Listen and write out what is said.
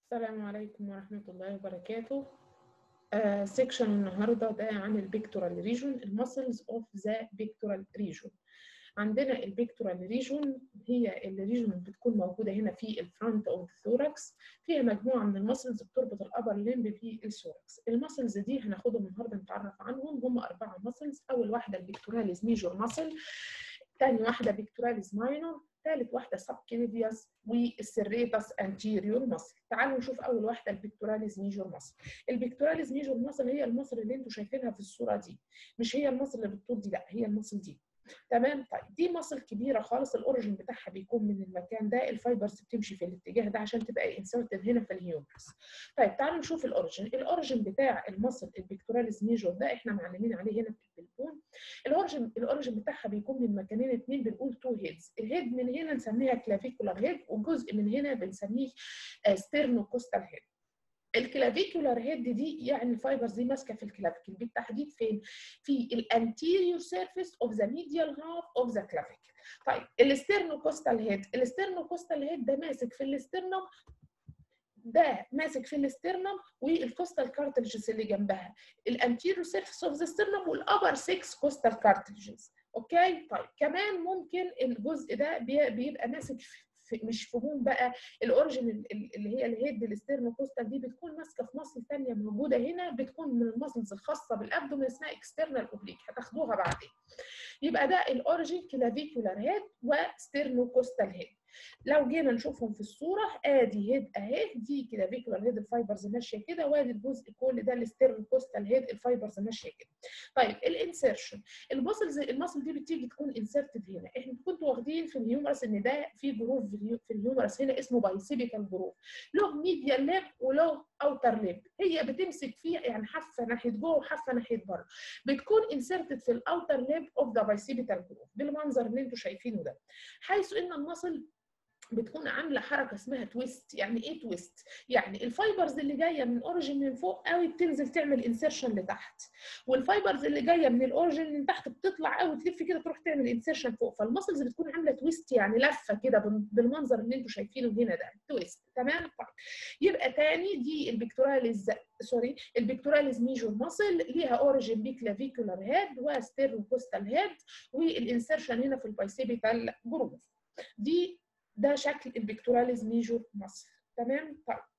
السلام عليكم ورحمة الله وبركاته آه سيكشن النهاردة ده عن البيكتورال ريجون المسلز اوف ذا بيكتورال ريجون عندنا البيكتورال ريجون هي الريجون اللي بتكون موجودة هنا في الفرونت اوف الثوركس فيها مجموعة من المسلز بتربط الابر ليمب بالثوركس المسلز دي هناخدهم النهارده نتعرف عنهم هم أربعة مسلز أول واحدة البيكتوراليز ميجور مسل تاني واحدة بيكتوراليز ماينور ثالث واحده سبكليفياس والسيريتاس انتيريور مصل تعالوا نشوف اول واحده البيكتوراليز ميجور مصل البيكتوراليز ميجور مصل هي المصل اللي انتم شايفينها في الصوره دي مش هي المصل اللي بالطول دي لا هي المصل دي تمام طيب دي مصل كبيره خالص الاوريجن بتاعها بيكون من المكان ده الفايبرز بتمشي في الاتجاه ده عشان تبقى انسرتد هنا في الهيومرس طيب تعالوا نشوف الاوريجن الاوريجن بتاع المصل البيكتوراليز ميجور ده احنا معلمين عليه هنا في البون الاوريجن الاوريجن بتاعها بيكون من مكانين اثنين بنقول تو هيدز الهيد من هنا نسميها كلافيكولار هيد وجزء من هنا بنسميه ستيرنوكوستال هيد الكلافيكولار هيد دي يعني الفايبرز دي ماسكه في الكلافيكل بالتحديد فين؟ في الانتيريور سيرفيس اوف ذا ميديال هاف اوف ذا كلافيكل. طيب الاسترنوكوستال هيد، الاسترنوكوستال هيد ده ماسك في الاسترنم ده ماسك في الاسترنم والكوستال كارتلجز اللي جنبها الانتيريور سيرفيس اوف ذا استرنم والابر 6 كوستال كارتلجز اوكي طيب كمان ممكن الجزء ده بيبقى ماسك في مش فهوم بقى الاوريجن اللي هي الهيد الاسترنوكوستال دي بتكون ماسكه في مصل ثانيه موجوده هنا بتكون من المسلز الخاصه بالابدومين اسمها اكسترنال اوبليك هتاخدوها بعدين يبقى ده الاوريجن كلافيكولار هيد وستيرنوكوستال هيد لو جينا نشوفهم في الصوره ادي هيد اهي دي كده فيكولار هيد الفايبرز ماشيه كده وادي الجزء كل ده الستيرنوكوستال هيد الفايبرز ماشيه كده طيب الانسيرشن المسلز المسل دي بتيجي تكون انسرتد هنا احنا كنتوا واخدين في الهيومرس ان ده في جروف في الهيومرس هنا اسمه بايسيبيكال جروف له ميديال ليب وله اوتر ليب هي بتمسك فيها يعني حافه ناحيه جوه وحافه ناحيه بره بتكون انسرتد في الاوتر ليب اوف ذا بايسيبيكال جروف بالمنظر اللي انتوا شايفينه ده حيث ان المصل بتكون عامله حركه اسمها تويست يعني ايه تويست يعني الفايبرز اللي جايه من اوريجين من فوق قوي بتنزل تعمل انسيرشن لتحت والفايبرز اللي جايه من الاوريجين من تحت بتطلع قوي تلف كده تروح تعمل انسيرشن فوق فالمسلز بتكون عامله تويست يعني لفه كده بالمنظر اللي انتم شايفينه هنا ده تويست تمام طيب يبقى تاني دي البيكتوراليز سوري البيكتوراليز ميجور ماسل ليها اوريجين بيكلافيكولار هيد وستيرنوكوستال هيد والانسيرشن هنا في البايسيبيتال جروف دي ده شكل البيكتوراليز ميجور ماسل تمام طيب